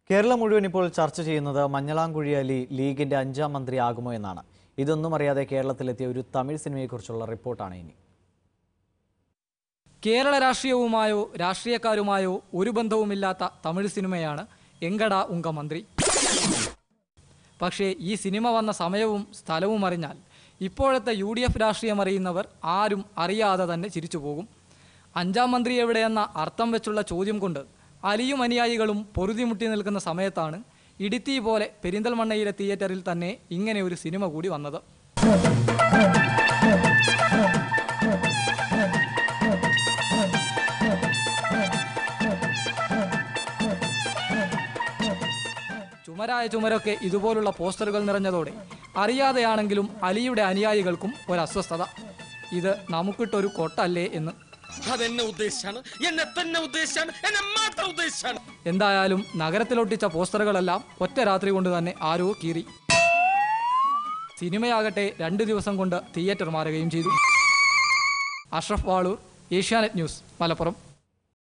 കേരളം മുഴുവൻ ഇപ്പോൾ ചർച്ച ചെയ്യുന്നത് മഞ്ഞളാംകുഴി അലി ലീഗിന്റെ അഞ്ചാം മന്ത്രിയാകുമോ എന്നാണ് ഇതൊന്നും അറിയാതെ കേരളത്തിലെത്തിയ ഒരു തമിഴ് സിനിമയെക്കുറിച്ചുള്ള റിപ്പോർട്ടാണ് ഇനി കേരള രാഷ്ട്രീയവുമായോ രാഷ്ട്രീയക്കാരുമായോ ഒരു ബന്ധവുമില്ലാത്ത തമിഴ് സിനിമയാണ് എങ്കട ഉങ്ക മന്ത്രി പക്ഷേ ഈ സിനിമ വന്ന സമയവും സ്ഥലവും അറിഞ്ഞാൽ ഇപ്പോഴത്തെ യു ഡി എഫ് രാഷ്ട്രീയം അറിയുന്നവർ ആരും അറിയാതെ തന്നെ ചിരിച്ചു പോകും അഞ്ചാം മന്ത്രി എവിടെയെന്ന അർത്ഥം വെച്ചുള്ള ചോദ്യം കൊണ്ട് അലിയും അനുയായികളും പൊറുതിമുട്ടി നിൽക്കുന്ന സമയത്താണ് ഇടിത്തി പോലെ പെരിന്തൽമണ്ണയിലെ തിയേറ്ററിൽ തന്നെ ഇങ്ങനെ ഒരു സിനിമ കൂടി വന്നത് ചുമരായ ചുമരൊക്കെ ഇതുപോലുള്ള പോസ്റ്ററുകൾ നിറഞ്ഞതോടെ അറിയാതെയാണെങ്കിലും അലിയുടെ അനുയായികൾക്കും ഒരു അസ്വസ്ഥത ഇത് നമുക്കിട്ടൊരു കൊട്ടല്ലേ എന്ന് അതെന്നെ ഉദ്ദേശിച്ചാണ് എന്നെ തന്നെ ഉദ്ദേശിച്ചാണ് എന്നെ മാത്രം ഉദ്ദേശിച്ചാണ് എന്തായാലും നഗരത്തിലൊട്ടിച്ച പോസ്റ്ററുകളെല്ലാം ഒറ്റ രാത്രി കൊണ്ട് തന്നെ ആരോ കീറി സിനിമയാകട്ടെ രണ്ട് ദിവസം കൊണ്ട് തിയേറ്റർ മാറുകയും ചെയ്തു അഷ്റഫ് വാളൂർ ഏഷ്യാനെറ്റ് ന്യൂസ് മലപ്പുറം